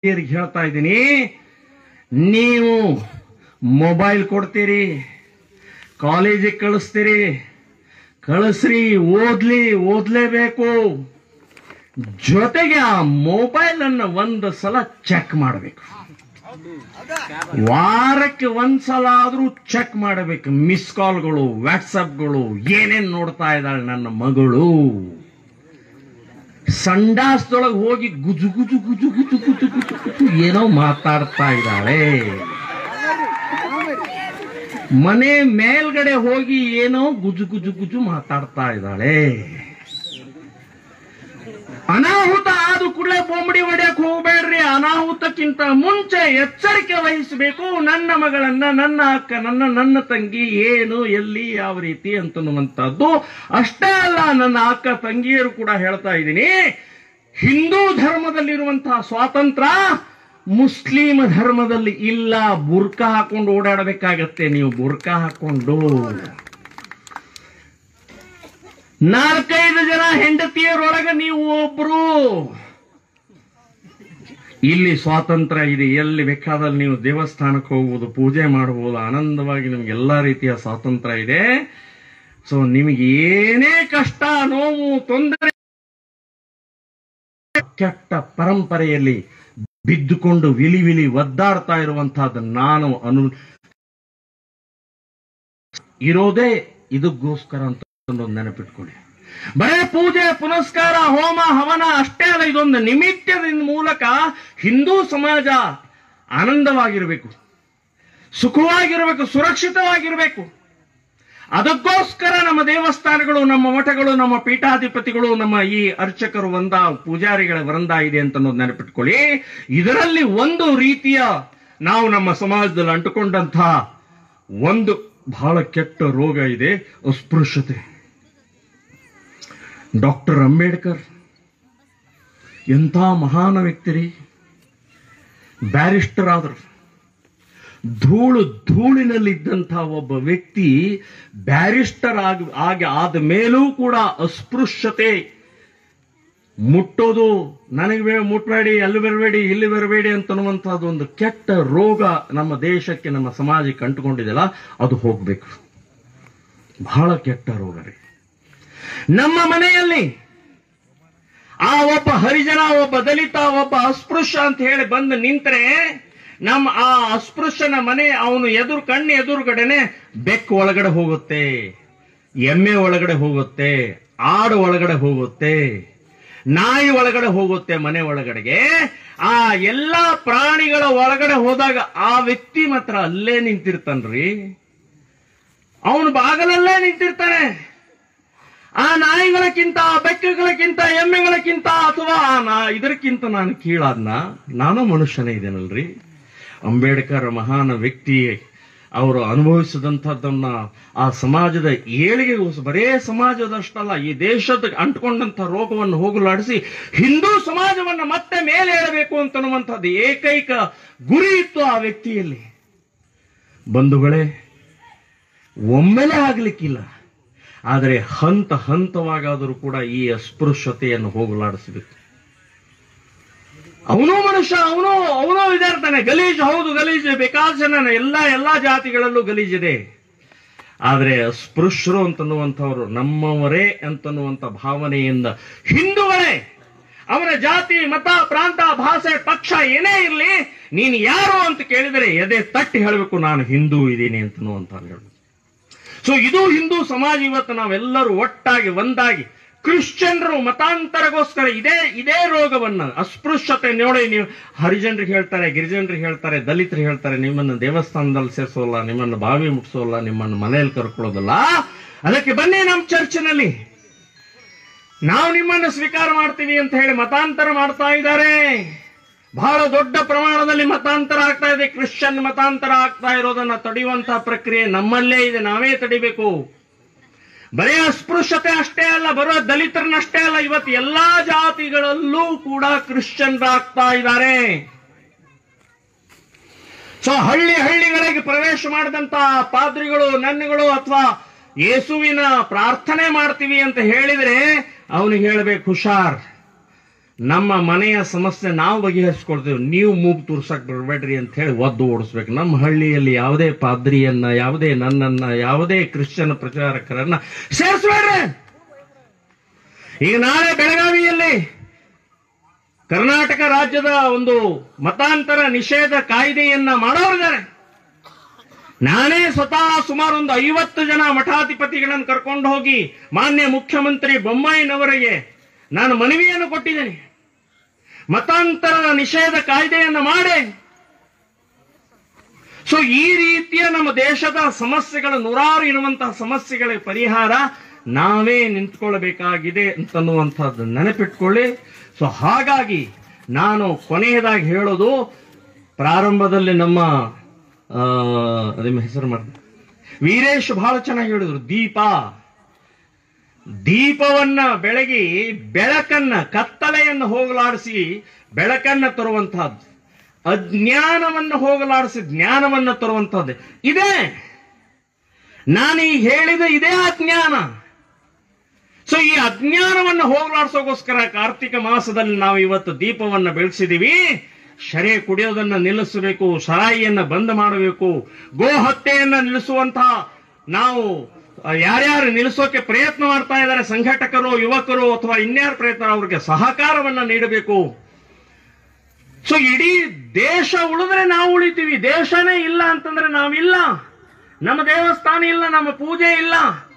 ಹಿರಿಯರಿಗೆ ಹೇಳ್ತಾ ಇದ್ದೀನಿ ನೀವು ಮೊಬೈಲ್ ಕೊಡ್ತೀರಿ ಕಾಲೇಜಿಗೆ ಕಳಿಸ್ತೀರಿ ಕಳಿಸ್ರಿ ಓದ್ಲಿ ಓದ್ಲೇಬೇಕು ಜೊತೆಗೆ ಆ ಮೊಬೈಲ್ ಅನ್ನ ಒಂದು ಸಲ ಚೆಕ್ ಮಾಡಬೇಕು ವಾರಕ್ಕೆ ಒಂದ್ಸಲ ಆದ್ರೂ ಚೆಕ್ ಮಾಡಬೇಕು ಮಿಸ್ ಕಾಲ್ಗಳು ವಾಟ್ಸಪ್ಗಳು ಏನೇನ್ ನೋಡ್ತಾ ಇದ್ದಾಳೆ ನನ್ನ ಮಗಳು ಸಂಡಾಸದೊಳಗೆ ಹೋಗಿ ಗುಜು ಗುಜು ಗುಜು ಗುಜು ಗುಜು ಗುಜು ಗುಜು ಏನೋ ಮಾತಾಡ್ತಾ ಇದ್ದಾಳೆ ಮನೆ ಮೇಲ್ಗಡೆ ಹೋಗಿ ಏನೋ ಗುಜು ಗುಜು ಗುಜು ಮಾತಾಡ್ತಾ ಇದ್ದಾಳೆ ಅನಾಹುತ ಆದ ಕೂಡಲೇ ಬೊಂಬಡಿ ಹೊಡ್ಯಕ್ ಹೋಗ್ಬೇಡ್ರಿ ಅನಾಹುತಕ್ಕಿಂತ ಮುಂಚೆ ಎಚ್ಚರಿಕೆ ವಹಿಸಬೇಕು ನನ್ನ ಮಗಳನ್ನ ನನ್ನ ಅಕ್ಕ ನನ್ನ ನನ್ನ ತಂಗಿ ಏನು ಎಲ್ಲಿ ಯಾವ ರೀತಿ ಅಂತನ್ನುವಂಥದ್ದು ಅಷ್ಟೇ ಅಲ್ಲ ನನ್ನ ಅಕ್ಕ ತಂಗಿಯರು ಕೂಡ ಹೇಳ್ತಾ ಇದ್ದೀನಿ ಹಿಂದೂ ಧರ್ಮದಲ್ಲಿರುವಂತಹ ಸ್ವಾತಂತ್ರ್ಯ ಮುಸ್ಲಿಂ ಧರ್ಮದಲ್ಲಿ ಇಲ್ಲ ಬುರ್ಕಾ ಹಾಕೊಂಡು ಓಡಾಡಬೇಕಾಗತ್ತೆ ನೀವು ಬುರ್ಕಾ ಹಾಕೊಂಡು ನಾಲ್ಕೈದು ಜನ ಹೆಂಡತಿಯರೊಳಗೆ ನೀವು ಒಬ್ರು ಇಲ್ಲಿ ಸ್ವಾತಂತ್ರ್ಯ ಇದೆ ಎಲ್ಲಿ ಬೇಕಾದಲ್ಲಿ ನೀವು ದೇವಸ್ಥಾನಕ್ಕೆ ಹೋಗ್ಬೋದು ಪೂಜೆ ಮಾಡಬಹುದು ಆನಂದವಾಗಿ ನಿಮ್ಗೆ ಎಲ್ಲಾ ರೀತಿಯ ಸ್ವಾತಂತ್ರ್ಯ ಇದೆ ಸೊ ನಿಮಗೆ ಏನೇ ಕಷ್ಟ ನೋವು ತೊಂದರೆ ಕೆಟ್ಟ ಪರಂಪರೆಯಲ್ಲಿ ಬಿದ್ದುಕೊಂಡು ವಿಲಿ ವಿಲಿ ಒದ್ದಾಡ್ತಾ ಇರುವಂತಹದ್ದು ನಾನು ಅನು ಇರೋದೇ ಇದಕ್ಕೋಸ್ಕರ ಅಂತ ಒಂದು ನೆನಪಿಟ್ಕೊಳ್ಳಿ ಬರೇ ಪೂಜೆ ಪುನಸ್ಕಾರ ಹೋಮ ಹವನ ಅಷ್ಟೇ ಅಲ್ಲ ಇದೊಂದು ನಿಮಿತ್ತದ ಮೂಲಕ ಹಿಂದೂ ಸಮಾಜ ಆನಂದವಾಗಿರಬೇಕು ಸುಖವಾಗಿರಬೇಕು ಸುರಕ್ಷಿತವಾಗಿರಬೇಕು ಅದಕ್ಕೋಸ್ಕರ ನಮ್ಮ ದೇವಸ್ಥಾನಗಳು ನಮ್ಮ ಮಠಗಳು ನಮ್ಮ ಪೀಠಾಧಿಪತಿಗಳು ನಮ್ಮ ಈ ಅರ್ಚಕರು ಒಂದ ಪೂಜಾರಿಗಳ ವೃಂದ ಇದೆ ಅಂತ ಅನ್ನೋದು ನೆನಪಿಟ್ಕೊಳ್ಳಿ ಇದರಲ್ಲಿ ಒಂದು ರೀತಿಯ ನಾವು ನಮ್ಮ ಸಮಾಜದಲ್ಲಿ ಅಂಟುಕೊಂಡಂತಹ ಒಂದು ಬಹಳ ಕೆಟ್ಟ ರೋಗ ಇದೆ ಅಸ್ಪೃಶ್ಯತೆ ಡಾಕ್ಟರ್ ಅಂಬೇಡ್ಕರ್ ಎಂಥ ಮಹಾನ ವ್ಯಕ್ತಿ ರೀ ಬ್ಯಾರಿಸ್ಟರ್ ಆದರು ಧೂಳು ಧೂಳಿನಲ್ಲಿದ್ದಂತಹ ಒಬ್ಬ ವ್ಯಕ್ತಿ ಬ್ಯಾರಿಸ್ಟರ್ ಆಗಿ ಆಗಿ ಆದ ಮೇಲೂ ಕೂಡ ಅಸ್ಪೃಶ್ಯತೆ ಮುಟ್ಟೋದು ನನಗೆ ಬೇ- ಮುಟ್ಬೇಡಿ ಅಲ್ಲಿ ಬರಬೇಡಿ ಇಲ್ಲಿ ಬರಬೇಡಿ ಅಂತನ್ನುವಂಥದ್ದು ಒಂದು ಕೆಟ್ಟ ರೋಗ ನಮ್ಮ ದೇಶಕ್ಕೆ ನಮ್ಮ ಸಮಾಜಕ್ಕೆ ಅಂಟುಕೊಂಡಿದೆಯಲ್ಲ ಅದು ಹೋಗ್ಬೇಕು ಬಹಳ ಕೆಟ್ಟ ರೋಗ ರೀ ನಮ್ಮ ಮನೆಯಲ್ಲಿ ಆ ಒಬ್ಬ ಹರಿಜನ ಒಬ್ಬ ದಲಿತ ಒಬ್ಬ ಅಸ್ಪೃಶ್ಯ ಅಂತ ಹೇಳಿ ಬಂದು ನಿಂತರೆ ನಮ್ಮ ಆ ಅಸ್ಪೃಶ್ಯನ ಮನೆ ಅವನು ಎದುರು ಕಣ್ಣು ಎದುರುಗಡೆನೆ ಬೆಕ್ಕು ಒಳಗಡೆ ಹೋಗುತ್ತೆ ಎಮ್ಮೆ ಒಳಗಡೆ ಹೋಗುತ್ತೆ ಆಡು ಒಳಗಡೆ ಹೋಗುತ್ತೆ ನಾಯಿ ಒಳಗಡೆ ಹೋಗುತ್ತೆ ಮನೆ ಒಳಗಡೆಗೆ ಆ ಎಲ್ಲಾ ಪ್ರಾಣಿಗಳ ಒಳಗಡೆ ಹೋದಾಗ ಆ ವ್ಯಕ್ತಿ ಮಾತ್ರ ಅಲ್ಲೇ ನಿಂತಿರ್ತಾನ್ರಿ ಅವನು ಬಾಗಲಲ್ಲೇ ನಿಂತಿರ್ತಾನೆ ಆ ನಾಯಿಗಳಕ್ಕಿಂತ ಆ ಬೆಕ್ಕುಗಳಕ್ಕಿಂತ ಎಮ್ಮೆಗಳಕ್ಕಿಂತ ಅಥವಾ ಆ ನಾ ಇದಕ್ಕಿಂತ ನಾನು ಕೀಳಾದ್ನ ನಾನು ಮನುಷ್ಯನೇ ಇದ್ದೇನಲ್ರಿ ಅಂಬೇಡ್ಕರ್ ಮಹಾನ್ ವ್ಯಕ್ತಿ ಅವರು ಅನುಭವಿಸಿದಂಥದ್ದನ್ನ ಆ ಸಮಾಜದ ಏಳಿಗೆಗೋಸ್ಕರ ಬರೇ ಸಮಾಜದಷ್ಟಲ್ಲ ಈ ದೇಶದ ಅಂಟ್ಕೊಂಡಂತ ರೋಗವನ್ನು ಹೋಗಲಾಡಿಸಿ ಹಿಂದೂ ಸಮಾಜವನ್ನ ಮತ್ತೆ ಮೇಲೆ ಏಳಬೇಕು ಅಂತನ್ನುವಂಥದ್ದು ಏಕೈಕ ಗುರಿ ಇತ್ತು ಆ ವ್ಯಕ್ತಿಯಲ್ಲಿ ಬಂಧುಗಳೇ ಒಮ್ಮೆಲೆ ಆಗ್ಲಿಕ್ಕಿಲ್ಲ ಆದರೆ ಹಂತ ಹಂತವಾಗಾದರೂ ಕೂಡ ಈ ಅಸ್ಪೃಶ್ಯತೆಯನ್ನು ಹೋಗಲಾಡಿಸಬೇಕು ಅವನು ಮನುಷ್ಯ ಅವನು ಅವನು ಇದಾರ್ತಾನೆ ಗಲೀಜು ಹೌದು ಗಲೀಜು ಬೇಕಾದ ಎಲ್ಲ ಎಲ್ಲಾ ಜಾತಿಗಳಲ್ಲೂ ಗಲೀಜಿದೆ ಆದರೆ ಅಸ್ಪೃಶ್ಯರು ಅಂತನ್ನುವಂಥವ್ರು ನಮ್ಮವರೇ ಅಂತನ್ನುವಂಥ ಭಾವನೆಯಿಂದ ಹಿಂದೂಗಳೇ ಅವನ ಜಾತಿ ಮತ ಪ್ರಾಂತ ಭಾಷೆ ಪಕ್ಷ ಏನೇ ಇರಲಿ ನೀನು ಯಾರು ಅಂತ ಕೇಳಿದರೆ ಎದೆ ತಟ್ಟಿ ಹೇಳಬೇಕು ನಾನು ಹಿಂದೂ ಇದ್ದೀನಿ ಅಂತನ್ನುವಂಥ ಹೇಳಬೇಕು ಸೊ ಇದು ಹಿಂದೂ ಸಮಾಜ ಇವತ್ತು ನಾವೆಲ್ಲರೂ ಒಟ್ಟಾಗಿ ಒಂದಾಗಿ ಕ್ರಿಶ್ಚಿಯನ್ರು ಮತಾಂತರಗೋಸ್ಕರ ಇದೇ ಇದೇ ರೋಗವನ್ನ ಅಸ್ಪೃಶ್ಯತೆ ನೋಡಿ ನೀವು ಹರಿಜನರಿಗೆ ಹೇಳ್ತಾರೆ ಗಿರಿಜನರಿಗೆ ಹೇಳ್ತಾರೆ ದಲಿತರಿಗೆ ಹೇಳ್ತಾರೆ ನಿಮ್ಮನ್ನು ದೇವಸ್ಥಾನದಲ್ಲಿ ಸೇರಿಸೋಲ್ಲ ನಿಮ್ಮನ್ನು ಬಾವಿ ಮುಟ್ಸೋಲ್ಲ ನಿಮ್ಮನ್ನು ಮನೆಯಲ್ಲಿ ಕರ್ಕೊಳ್ಳೋದಲ್ಲ ಅದಕ್ಕೆ ಬನ್ನಿ ನಮ್ಮ ಚರ್ಚಿನಲ್ಲಿ ನಾವು ನಿಮ್ಮನ್ನು ಸ್ವೀಕಾರ ಮಾಡ್ತೀವಿ ಅಂತ ಹೇಳಿ ಮತಾಂತರ ಮಾಡ್ತಾ ಇದ್ದಾರೆ ಬಹಳ ದೊಡ್ಡ ಪ್ರಮಾಣದಲ್ಲಿ ಮತಾಂತರ ಆಗ್ತಾ ಇದೆ ಕ್ರಿಶ್ಚಿಯನ್ ಮತಾಂತರ ಆಗ್ತಾ ಇರೋದನ್ನ ತಡೆಯುವಂತಹ ಪ್ರಕ್ರಿಯೆ ನಮ್ಮಲ್ಲೇ ಇದೆ ನಾವೇ ತಡಿಬೇಕು ಬರೀ ಅಸ್ಪೃಶ್ಯತೆ ಅಷ್ಟೇ ಅಲ್ಲ ಬರೋ ದಲಿತರನ್ನಷ್ಟೇ ಅಲ್ಲ ಇವತ್ತು ಎಲ್ಲಾ ಜಾತಿಗಳಲ್ಲೂ ಕೂಡ ಕ್ರಿಶ್ಚಿಯನ್ರಾಗ್ತಾ ಇದ್ದಾರೆ ಸೊ ಹಳ್ಳಿ ಹಳ್ಳಿಗಳಿಗೆ ಪ್ರವೇಶ ಮಾಡಿದಂತ ಪಾದ್ರಿಗಳು ನನ್ನುಗಳು ಅಥವಾ ಯೇಸುವಿನ ಪ್ರಾರ್ಥನೆ ಮಾಡ್ತೀವಿ ಅಂತ ಹೇಳಿದ್ರೆ ಅವನಿಗೆ ಹೇಳ್ಬೇಕು ಹುಷಾರ್ ನಮ್ಮ ಮನೆಯ ಸಮಸ್ಯೆ ನಾವು ಬಗೆಹರಿಸ್ಕೊಳ್ತೇವೆ ನೀವು ಮೂಗು ತೂರ್ಸಕ್ ಬರಬೇಡ್ರಿ ಅಂತ ಹೇಳಿ ಒದ್ದು ಓಡಿಸ್ಬೇಕು ನಮ್ಮ ಹಳ್ಳಿಯಲ್ಲಿ ಯಾವುದೇ ಪಾದ್ರಿಯನ್ನ ಯಾವುದೇ ನನ್ನನ್ನ ಯಾವುದೇ ಕ್ರಿಶ್ಚಿಯನ್ ಪ್ರಚಾರಕರನ್ನ ಸೇರಿಸ್ಬೇಡ್ರಿ ಈಗ ನಾಳೆ ಬೆಳಗಾವಿಯಲ್ಲಿ ಕರ್ನಾಟಕ ರಾಜ್ಯದ ಒಂದು ಮತಾಂತರ ನಿಷೇಧ ಕಾಯ್ದೆಯನ್ನ ಮಾಡೋರಿದ್ದಾರೆ ನಾನೇ ಸ್ವತಃ ಸುಮಾರು ಒಂದು ಐವತ್ತು ಜನ ಮಠಾಧಿಪತಿಗಳನ್ನು ಕರ್ಕೊಂಡು ಹೋಗಿ ಮಾನ್ಯ ಮುಖ್ಯಮಂತ್ರಿ ಬೊಮ್ಮಾಯಿನವರಿಗೆ ನಾನು ಮನವಿಯನ್ನು ಕೊಟ್ಟಿದ್ದೇನೆ ಮತಾಂತರ ನಿಷೇಧ ಕಾಯ್ದೆಯನ್ನು ಮಾಡಿ ಸೊ ಈ ರೀತಿಯ ನಮ್ಮ ದೇಶದ ಸಮಸ್ಯೆಗಳು ನೂರಾರು ಇರುವಂತಹ ಸಮಸ್ಯೆಗಳ ಪರಿಹಾರ ನಾವೇ ನಿಂತ್ಕೊಳ್ಬೇಕಾಗಿದೆ ಅಂತನ್ನುವಂಥದ್ದು ನೆನಪಿಟ್ಕೊಳ್ಳಿ ಸೊ ಹಾಗಾಗಿ ನಾನು ಕೊನೆಯದಾಗಿ ಹೇಳೋದು ಪ್ರಾರಂಭದಲ್ಲಿ ನಮ್ಮ ಆ, ನಿಮ್ಮ ಹೆಸರು ಮಾಡಿ ವೀರೇಶ್ ಬಹಳ ಚೆನ್ನಾಗಿ ಹೇಳಿದ್ರು ದೀಪ ದೀಪವನ್ನ ಬೆಳಗಿ ಬೆಳಕನ್ನ ಕತ್ತಲೆಯನ್ನು ಹೋಗಲಾಡಿಸಿ ಬೆಳಕನ್ನ ತರುವಂತಹದ್ದು ಅಜ್ಞಾನವನ್ನು ಹೋಗಲಾಡಿಸಿ ಜ್ಞಾನವನ್ನ ತರುವಂತಹದ್ದು ಇದೇ ನಾನೀಗ ಹೇಳಿದ ಇದೇ ಅಜ್ಞಾನ ಸೊ ಈ ಅಜ್ಞಾನವನ್ನು ಹೋಗಲಾಡಿಸೋಗೋಸ್ಕರ ಕಾರ್ತಿಕ ಮಾಸದಲ್ಲಿ ನಾವು ಇವತ್ತು ದೀಪವನ್ನ ಬೆಳೆಸಿದೀವಿ ಶರೆ ಕುಡಿಯೋದನ್ನ ನಿಲ್ಲಿಸಬೇಕು ಸರಾಯಿಯನ್ನ ಬಂದ್ ಮಾಡಬೇಕು ಗೋ ಹತ್ಯೆಯನ್ನ ನಿಲ್ಲಿಸುವಂತಹ ನಾವು ಆ, ಯಾರ್ಯಾರು ನಿಲ್ಲಿಸೋಕೆ ಪ್ರಯತ್ನ ಮಾಡ್ತಾ ಇದ್ದಾರೆ ಸಂಘಟಕರು ಯುವಕರು ಅಥವಾ ಇನ್ಯಾರು ಪ್ರಯತ್ನ ಅವ್ರಿಗೆ ಸಹಕಾರವನ್ನ ನೀಡಬೇಕು ಸೊ ಇಡೀ ದೇಶ ಉಳಿದ್ರೆ ನಾವು ಉಳಿತೀವಿ ದೇಶನೇ ಇಲ್ಲ ಅಂತಂದ್ರೆ ನಾವಿಲ್ಲ ನಮ್ಮ ದೇವಸ್ಥಾನ ಇಲ್ಲ ನಮ್ಮ ಪೂಜೆ ಇಲ್ಲ